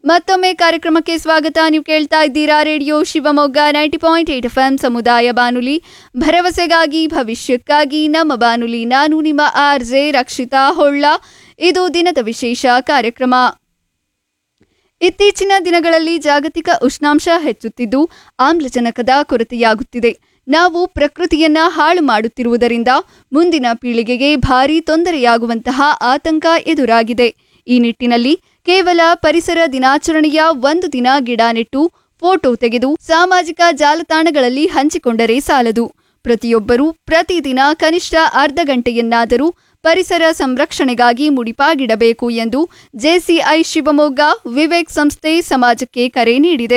ಮತ್ತೊಮ್ಮೆ ಕಾರ್ಯಕ್ರಮಕ್ಕೆ ಸ್ವಾಗತ ನೀವು ಕೇಳ್ತಾ ಇದ್ದೀರಾ radio Shivamogga ninety point eight F M ಸಮುದಾಯ ಬಾನುಲಿ ಭರವಸೆಗಾಗಿ ಭವಿಷ್ಯಕ್ಕಾಗಿ ನಮ್ಮ ಬಾನುಲಿ ನಾನು ನಿಮ್ಮ ಆರ್ ಜೆ ರಕ್ಷಿತಾ ಹೊಳ್ಳ ಇದು ದಿನದ ವಿಶೇಷ ಕಾರ್ಯಕ್ರಮ ಇತ್ತೀಚಿನ ದಿನಗಳಲ್ಲಿ ಜಾಗತಿಕ ಉಷ್ಣಾಂಶ ಹೆಚ್ಚುತ್ತಿದ್ದು ಆಮ್ಲಜನಕದ ಕೊರತೆಯಾಗುತ್ತಿದೆ ನಾವು ಪ್ರಕೃತಿಯನ್ನ ಹಾಳು ಮಾಡುತ್ತಿರುವುದರಿಂದ ಮುಂದಿನ ಪೀಳಿಗೆಗೆ ಭಾರೀ ತೊಂದರೆಯಾಗುವಂತಹ ಆತಂಕ ಎದುರಾಗಿದೆ ಈ ನಿಟ್ಟಿನಲ್ಲಿ ಕೇವಲ ಪರಿಸರ ದಿನಾಚರಣೆಯ ಒಂದು ದಿನ ಗಿಡ ನೆಟ್ಟು ಫೋಟೋ ತೆಗೆದು ಸಾಮಾಜಿಕ ಜಾಲತಾಣಗಳಲ್ಲಿ ಹಂಚಿಕೊಂಡರೆ ಸಾಲದು ಪ್ರತಿಯೊಬ್ಬರೂ ಪ್ರತಿದಿನ ಕನಿಷ್ಠ ಅರ್ಧ ಗಂಟೆಯನ್ನಾದರೂ ಪರಿಸರ ಸಂರಕ್ಷಣೆಗಾಗಿ ಮುಡಿಪಾಗಿಡಬೇಕು ಎಂದು ಜೆಸಿಐ ಶಿವಮೊಗ್ಗ ವಿವೇಕ್ ಸಂಸ್ಥೆ ಸಮಾಜಕ್ಕೆ ಕರೆ ನೀಡಿದೆ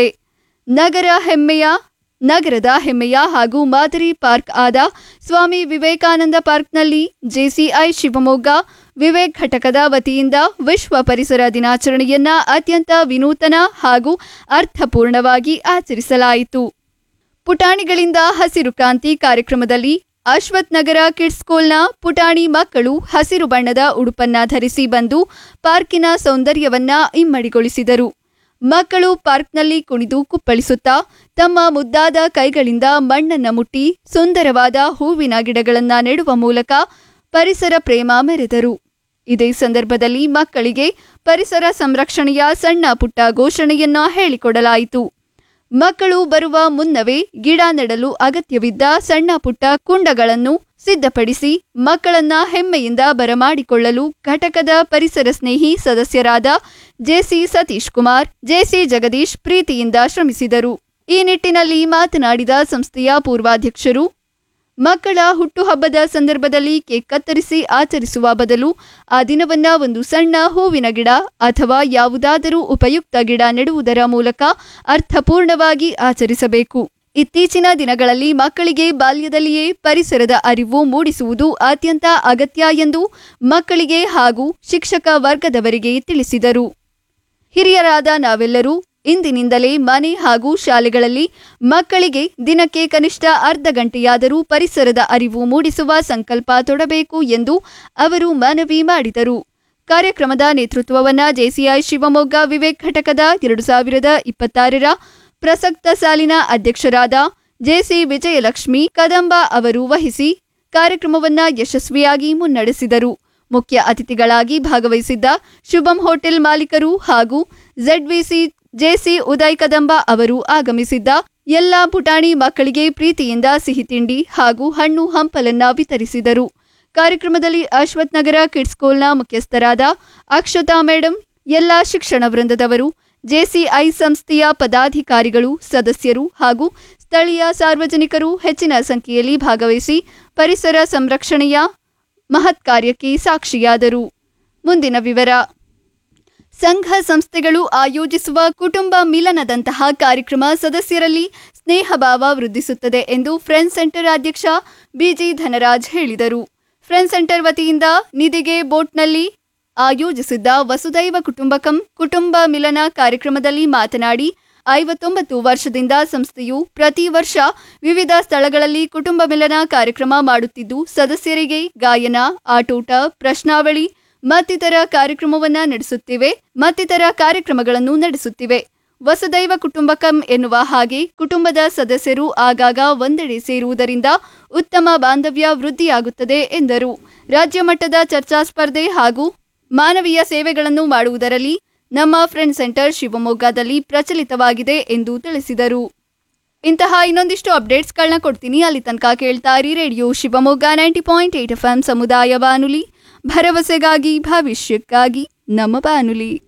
ನಗರ ಹೆಮ್ಮೆಯ ನಗರದ ಹೆಮ್ಮೆಯ ಹಾಗೂ ಮಾದರಿ ಪಾರ್ಕ್ ಆದ ಸ್ವಾಮಿ ವಿವೇಕಾನಂದ ಪಾರ್ಕ್ನಲ್ಲಿ ಜೆಸಿಐ ಶಿವಮೊಗ್ಗ ವಿವೇಕ್ ಘಟಕದ ವತಿಯಿಂದ ವಿಶ್ವ ಪರಿಸರ ದಿನಾಚರಣೆಯನ್ನ ಅತ್ಯಂತ ವಿನೂತನ ಹಾಗೂ ಅರ್ಥಪೂರ್ಣವಾಗಿ ಆಚರಿಸಲಾಯಿತು ಪುಟಾಣಿಗಳಿಂದ ಹಸಿರು ಕ್ರಾಂತಿ ಕಾರ್ಯಕ್ರಮದಲ್ಲಿ ಅಶ್ವಥ್ ನಗರ ಕಿಡ್ಸ್ ಸ್ಕೂಲ್ನ ಪುಟಾಣಿ ಮಕ್ಕಳು ಹಸಿರು ಬಣ್ಣದ ಉಡುಪನ್ನ ಧರಿಸಿ ಬಂದು ಪಾರ್ಕಿನ ಸೌಂದರ್ಯವನ್ನ ಇಮ್ಮಡಿಗೊಳಿಸಿದರು ಮಕ್ಕಳು ಪಾರ್ಕ್ನಲ್ಲಿ ಕುಣಿದು ಕುಪ್ಪಳಿಸುತ್ತಾ ತಮ್ಮ ಮುದ್ದಾದ ಕೈಗಳಿಂದ ಮಣ್ಣನ್ನ ಮುಟ್ಟಿ ಸುಂದರವಾದ ಹೂವಿನ ಗಿಡಗಳನ್ನ ನೆಡುವ ಮೂಲಕ ಪರಿಸರ ಪ್ರೇಮ ಮೆರೆದರು ಇದೇ ಸಂದರ್ಭದಲ್ಲಿ ಮಕ್ಕಳಿಗೆ ಪರಿಸರ ಸಂರಕ್ಷಣೆಯ ಸಣ್ಣ ಪುಟ್ಟ ಘೋಷಣೆಯನ್ನ ಹೇಳಿಕೊಡಲಾಯಿತು ಮಕ್ಕಳು ಬರುವ ಮುನ್ನವೇ ಗಿಡ ನೆಡಲು ಅಗತ್ಯವಿದ್ದ ಸಣ್ಣ ಪುಟ್ಟ ಕುಂಡಗಳನ್ನು ಸಿದ್ಧಪಡಿಸಿ ಮಕ್ಕಳನ್ನ ಹೆಮ್ಮೆಯಿಂದ ಬರಮಾಡಿಕೊಳ್ಳಲು ಘಟಕದ ಪರಿಸರ ಸ್ನೇಹಿ ಸದಸ್ಯರಾದ ಜೆಸಿ ಸತೀಶ್ ಕುಮಾರ್ ಜೆಸಿ ಜಗದೀಶ್ ಪ್ರೀತಿಯಿಂದ ಶ್ರಮಿಸಿದರು ಈ ನಿಟ್ಟಿನಲ್ಲಿ ಮಾತನಾಡಿದ ಸಂಸ್ಥೆಯ ಪೂರ್ವಾಧ್ಯಕ್ಷರು ಮಕ್ಕಳ ಹುಟ್ಟುಹಬ್ಬದ ಸಂದರ್ಭದಲ್ಲಿ ಕೇಕ್ ಕತ್ತರಿಸಿ ಆಚರಿಸುವ ಬದಲು ಆ ದಿನವನ್ನ ಒಂದು ಸಣ್ಣ ಹೂವಿನ ಗಿಡ ಅಥವಾ ಯಾವುದಾದರೂ ಉಪಯುಕ್ತ ಗಿಡ ನೆಡುವುದರ ಮೂಲಕ ಅರ್ಥಪೂರ್ಣವಾಗಿ ಆಚರಿಸಬೇಕು ಇತ್ತೀಚಿನ ದಿನಗಳಲ್ಲಿ ಮಕ್ಕಳಿಗೆ ಬಾಲ್ಯದಲ್ಲಿಯೇ ಪರಿಸರದ ಅರಿವು ಮೂಡಿಸುವುದು ಅತ್ಯಂತ ಅಗತ್ಯ ಎಂದು ಮಕ್ಕಳಿಗೆ ಹಾಗೂ ಶಿಕ್ಷಕ ವರ್ಗದವರಿಗೆ ತಿಳಿಸಿದರು ಹಿರಿಯರಾದ ನಾವೆಲ್ಲರೂ ಇಂದಿನಿಂದಲೇ ಮನೆ ಹಾಗೂ ಶಾಲೆಗಳಲ್ಲಿ ಮಕ್ಕಳಿಗೆ ದಿನಕ್ಕೆ ಕನಿಷ್ಠ ಅರ್ಧ ಗಂಟೆಯಾದರೂ ಪರಿಸರದ ಅರಿವು ಮೂಡಿಸುವ ಸಂಕಲ್ಪ ತೊಡಬೇಕು ಎಂದು ಅವರು ಮನವಿ ಮಾಡಿದರು ಕಾರ್ಯಕ್ರಮದ ನೇತೃತ್ವವನ್ನ ಜೆಸಿಐ ಶಿವಮೊಗ್ಗ ವಿವೇಕ್ ಘಟಕದ ಎರಡು ಸಾವಿರದ ಇಪ್ಪತ್ತಾರರ ಪ್ರಸಕ್ತ ಸಾಲಿನ ಅಧ್ಯಕ್ಷರಾದ ಜೆಸಿ ವಿಜಯಲಕ್ಷ್ಮಿ ಕದಂಬ ಅವರು ವಹಿಸಿ ಕಾರ್ಯಕ್ರಮವನ್ನ ಯಶಸ್ವಿಯಾಗಿ ಮುನ್ನಡೆಸಿದರು ಮುಖ್ಯ ಅತಿಥಿಗಳಾಗಿ ಭಾಗವಹಿಸಿದ್ದ ಶುಭಂ ಹೋಟೆಲ್ ಮಾಲೀಕರು ಹಾಗೂ ಝೆಡ್ವಿಸಿ ಜೆಸಿ ಉದಯ್ ಕದಂಬ ಅವರು ಆಗಮಿಸಿದ್ದ ಎಲ್ಲಾ ಪುಟಾಣಿ ಮಕ್ಕಳಿಗೆ ಪ್ರೀತಿಯಿಂದ ಸಿಹಿ ತಿಂಡಿ ಹಾಗೂ ಹಣ್ಣು ಹಂಪಲನ್ನ ವಿತರಿಸಿದರು ಕಾರ್ಯಕ್ರಮದಲ್ಲಿ ಅಶ್ವಥ್ ನಗರ ಕಿಡ್ಸ್ ಸ್ಕೂಲ್ನ ಮುಖ್ಯಸ್ಥರಾದ ಅಕ್ಷತಾ ಮೇಡಂ ಎಲ್ಲಾ ಶಿಕ್ಷಣ ವೃಂದದವರು ಜೆಸಿಐ ಸಂಸ್ಥೆಯ ಪದಾಧಿಕಾರಿಗಳು ಸದಸ್ಯರು ಹಾಗೂ ಸ್ಥಳೀಯ ಸಾರ್ವಜನಿಕರು ಹೆಚ್ಚಿನ ಸಂಖ್ಯೆಯಲ್ಲಿ ಭಾಗವಹಿಸಿ ಪರಿಸರ ಸಂರಕ್ಷಣೆಯ ಮಹತ್ ಕಾರ್ಯಕ್ಕೆ ಸಾಕ್ಷಿಯಾದರು ಮುಂದಿನ ವಿವರ ಸಂಘ ಸಂಸ್ಥೆಗಳು ಆಯೋಜಿಸುವ ಕುಟುಂಬ ಮಿಲನದಂತಹ ಕಾರ್ಯಕ್ರಮ ಸದಸ್ಯರಲ್ಲಿ ಸ್ನೇಹಭಾವ ವೃದ್ಧಿಸುತ್ತದೆ ಎಂದು ಫ್ರೆಂಡ್ಸ್ ಸೆಂಟರ್ ಅಧ್ಯಕ್ಷ ಬಿಜಿ ಧನರಾಜ್ ಹೇಳಿದರು ಫ್ರೆಂಡ್ಸ್ ಸೆಂಟರ್ ವತಿಯಿಂದ ನಿಧಿಗೆ ಬೋಟ್ನಲ್ಲಿ ಆಯೋಜಿಸಿದ್ದ ವಸುದೈವ ಕುಟುಂಬಕಂ ಕುಟುಂಬ ಮಿಲನ ಕಾರ್ಯಕ್ರಮದಲ್ಲಿ ಮಾತನಾಡಿ ಐವತ್ತೊಂಬತ್ತು ವರ್ಷದಿಂದ ಸಂಸ್ಥೆಯು ಪ್ರತಿ ವರ್ಷ ವಿವಿಧ ಸ್ಥಳಗಳಲ್ಲಿ ಕುಟುಂಬ ಮಿಲನ ಕಾರ್ಯಕ್ರಮ ಮಾಡುತ್ತಿದ್ದು ಸದಸ್ಯರಿಗೆ ಗಾಯನ ಆಟೋಟ ಪ್ರಶ್ನಾವಳಿ ಮತ್ತಿತರ ಕಾರ್ಯಕ್ರಮವನ್ನ ನಡೆಸುತ್ತಿವೆ ಮತ್ತಿತರ ಕಾರ್ಯಕ್ರಮಗಳನ್ನು ನಡೆಸುತ್ತಿವೆ ವಸುದೈವ ಕುಟುಂಬಕಂ ಎನ್ನುವ ಹಾಗೆ ಕುಟುಂಬದ ಸದಸ್ಯರು ಆಗಾಗ ಒಂದೆಡೆ ಸೇರುವುದರಿಂದ ಉತ್ತಮ ಬಾಂಧವ್ಯ ವೃದ್ಧಿಯಾಗುತ್ತದೆ ಎಂದರು ರಾಜ್ಯ ಮಟ್ಟದ ಚರ್ಚಾ ಸ್ಪರ್ಧೆ ಹಾಗೂ ಮಾನವೀಯ ಸೇವೆಗಳನ್ನು ಮಾಡುವುದರಲ್ಲಿ ನಮ್ಮ ಫ್ರೆಂಡ್ ಸೆಂಟರ್ ಶಿವಮೊಗ್ಗದಲ್ಲಿ ಪ್ರಚಲಿತವಾಗಿದೆ ಎಂದು ತಿಳಿಸಿದರು ಇಂತಹ ಇನ್ನೊಂದಿಷ್ಟು ಅಪ್ಡೇಟ್ಸ್ಗಳನ್ನ ಕೊಡ್ತೀನಿ ಅಲ್ಲಿ ತನಕ ಕೇಳ್ತಾ ಇರಿ radio Shivamogga ninety point eight F M ಸಮುದಾಯ ಬಾನುಲಿ ಭರವಸೆಗಾಗಿ ಭವಿಷ್ಯಕ್ಕಾಗಿ ನಮ್ಮ ಬಾನುಲಿ